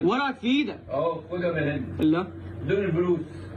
ورقك في ايدك اهو خدها من هنا لا دول الفلوس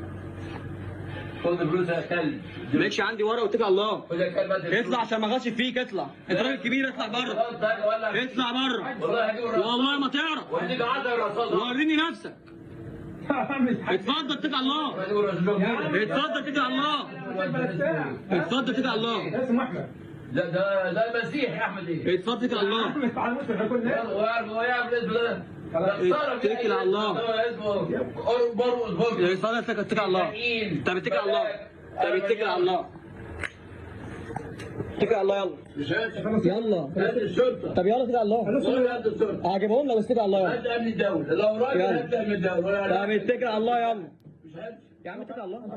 خد الفلوس يا كلب مالكش عندي ورقه واتكل على الله خد يا كلب هات الفلوس. اطلع عشان ما اغش فيك اطلع انت راجل كبير اطلع بره خلاص ده ولا اطلع بره والله هجيب الرصاص والله ما تعرف واديك عدد الرصاص وريني نفسك اتفضل اتكل على الله واديك الرصاص اتفضل اتكل على الله اتفضل اتكل على الله اسمه احمد ده ده ده المسيح يا احمد ايه اتفضل اتكل على الله احمد على مسلم احنا كلنا هو يعمل اسمه ده اتكل على الله. هو اسمه قرب برقص برقص اتفضل اتكل اتكل على الله انت بتتكل على الله انت بتتكل على الله اتكل على الله يلا مش هات يلا هات الشرطه طب يلا اتكل على الله ولا هات الشرطه هجيبهم لك بس اتكل على الله يلا هات امن الدوله لو راجل يلا. هات امن الدوله ولا طب اتكل على الله يلا مش هات يا عم اتكل على الله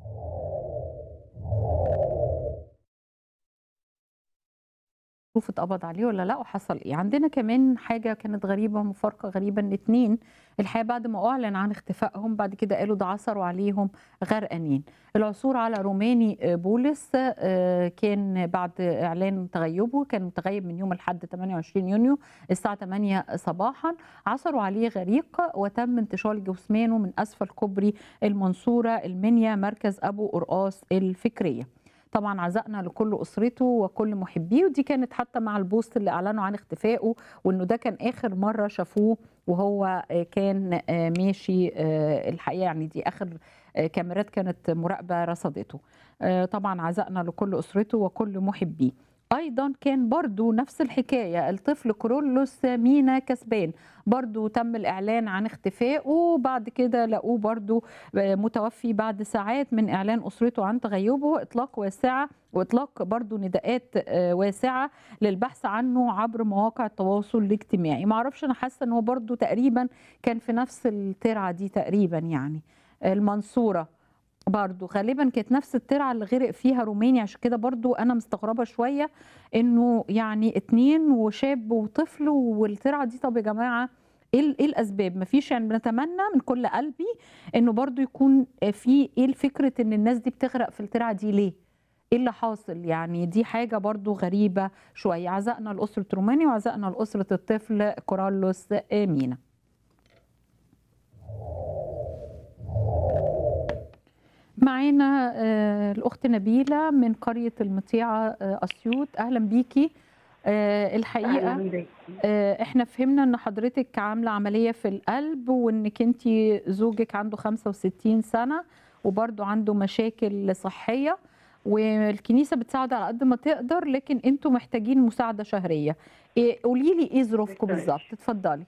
شوف اتقبض عليه ولا لا وحصل ايه عندنا كمان حاجه كانت غريبه مفارقه غريبه ان اتنين الحقيقه بعد ما اعلن عن اختفائهم بعد كده قالوا ده عثروا عليهم غرقانين العثور على روماني آه، بولس آه، كان بعد اعلان تغيبه كان متغيب من يوم الاحد 28 يونيو الساعه 8 صباحا عثروا عليه غريق وتم انتشال جثمانه من اسفل كوبري المنصوره المنيا مركز ابو قرقاص الفكريه طبعا عزائنا لكل اسرته وكل محبيه ودي كانت حتى مع البوست اللي اعلنوا عن اختفائه وانه ده كان اخر مره شافوه وهو آه، كان آه، ماشي آه، الحقيقه يعني دي اخر آه، كاميرات كانت مراقبه رصدته آه، طبعا عزائنا لكل اسرته وكل محبيه ايضا كان برضو نفس الحكايه الطفل كورولوس مينا كسبان برضو تم الاعلان عن اختفائه بعد كده لقوه برضو متوفي بعد ساعات من اعلان اسرته عن تغيبه اطلاق واسعه واطلاق برضو نداءات آه، واسعه للبحث عنه عبر مواقع التواصل الاجتماعي ما اعرفش انا حاسه ان هو برضو تقريبا كان في نفس الترعه دي تقريبا يعني المنصوره برضو غالبا كانت نفس الترعه اللي غرق فيها روماني عشان كده برضو انا مستغربه شويه انه يعني اتنين وشاب وطفل والترعه دي طب يا جماعه ايه ال- ايه الاسباب مفيش يعني بنتمنى من كل قلبي انه برضو يكون في ايه الفكره ان الناس دي بتغرق في الترعه دي ليه ايه اللي حاصل يعني دي حاجه برضو غريبه شويه عزائنا لاسره روماني وعزائنا لاسره الطفل كورالوس مينا معانا آه، الاخت نبيله من قريه المطيعه آه، اسيوط اهلا بيكي آه، الحقيقه أهلاً بك. آه، احنا فهمنا ان حضرتك عامله عمليه في القلب وانك انت زوجك عنده 65 سنه وبرضه عنده مشاكل صحيه والكنيسه بتساعد على قد ما تقدر لكن انتوا محتاجين مساعده شهريه إيه قولي لي ايه ظروفكم بالظبط اتفضلي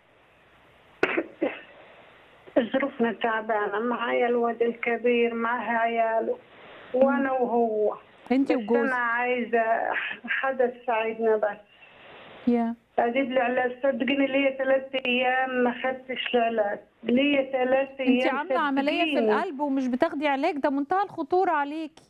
ظروفنا تعبانة معايا الواد الكبير معاه عياله وأنا وهو انت بس وجوزك أنا عايزة حدا يساعدنا بس يا أجيب لي علاج صدقيني ليا ثلاث أيام ما خدتش العلاج ليا ثلاث أيام انت عامله عمليه في صدقيني. القلب ومش بتاخدي علاج ده منتهى الخطوره عليكي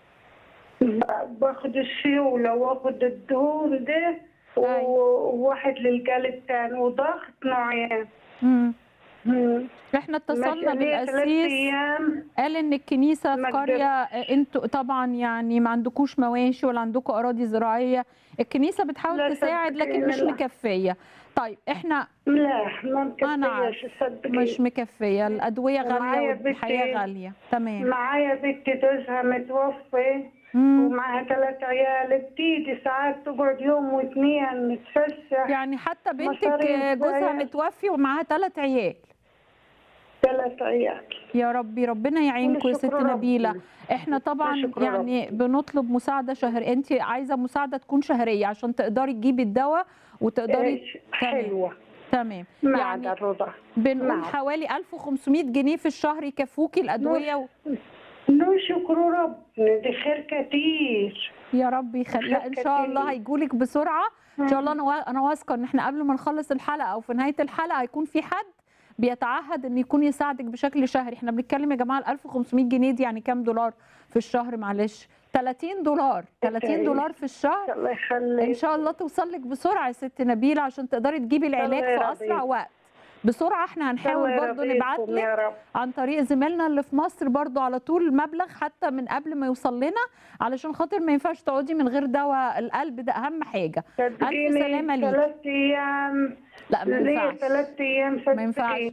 باخد السيولة واخد الدهون ده أيوة. وواحد للقلب تاني وضغط نوعين مم. مم. احنا اتصلنا ماشي، ليا ثلاث بالقسيس أيام قال ان الكنيسه في ما قريه انتوا طبعا يعني ما عندكوش مواشي ولا عندكم اراضي زراعيه الكنيسه بتحاول لا تساعد لكن مش صدقيني لا. مكفيه طيب احنا لا ما أنا عارفة. مكفيش صدقيني مش مكفيه الادويه ومعايا غاليه بنتي. والحياه غاليه تمام معايا بنت جوزها متوفي مم. ومعها ثلاث عيال بتيجي ساعات تقعد يوم واثنين نتفسح يعني حتى بنتك مصاريف جوزها عيال. متوفي ومعاها ثلاث عيال ثلاث عيال يا ربي ربنا يعينكم يا ست شكر ربنا. نبيله احنا طبعا شكر يعني بنطلب مساعده شهريه انت عايزه مساعده تكون شهريه عشان تقدري تجيبي الدواء وتقدري إيش حلوة تمام ما يعني عدا الرضا بنقول نعم. حوالي 1500 جنيه في الشهر يكفوكي الادويه و... نشكر ربنا دي خير كتير يا رب يخلي لا ان شاء الله هيجولك بسرعه ان شاء الله انا وا- انا واثقه ان احنا قبل ما نخلص الحلقه او في نهايه الحلقه هيكون في حد بيتعهد ان يكون يساعدك بشكل شهري احنا بنتكلم يا جماعه ال 1500 جنيه دي يعني كام دولار في الشهر معلش 30 دولار 30 دولار في الشهر الله ان يخليك شاء الله توصل لك بسرعه يا ست نبيله عشان تقدري تجيبي العلاج الله في اسرع يرضيك. وقت بسرعه احنا هنحاول الله برضو نبعت يرضيكم لك يا رب عن طريق زميلنا اللي في مصر برضو على طول مبلغ حتى من قبل ما يوصل لنا علشان خاطر ما ينفعش تقعدي من غير دواء القلب ده اهم حاجه صدقيني سلامة ليكي. ثلاث ايام لا ما ليا ينفعش ثلاث ايام ما ينفعش صدقيني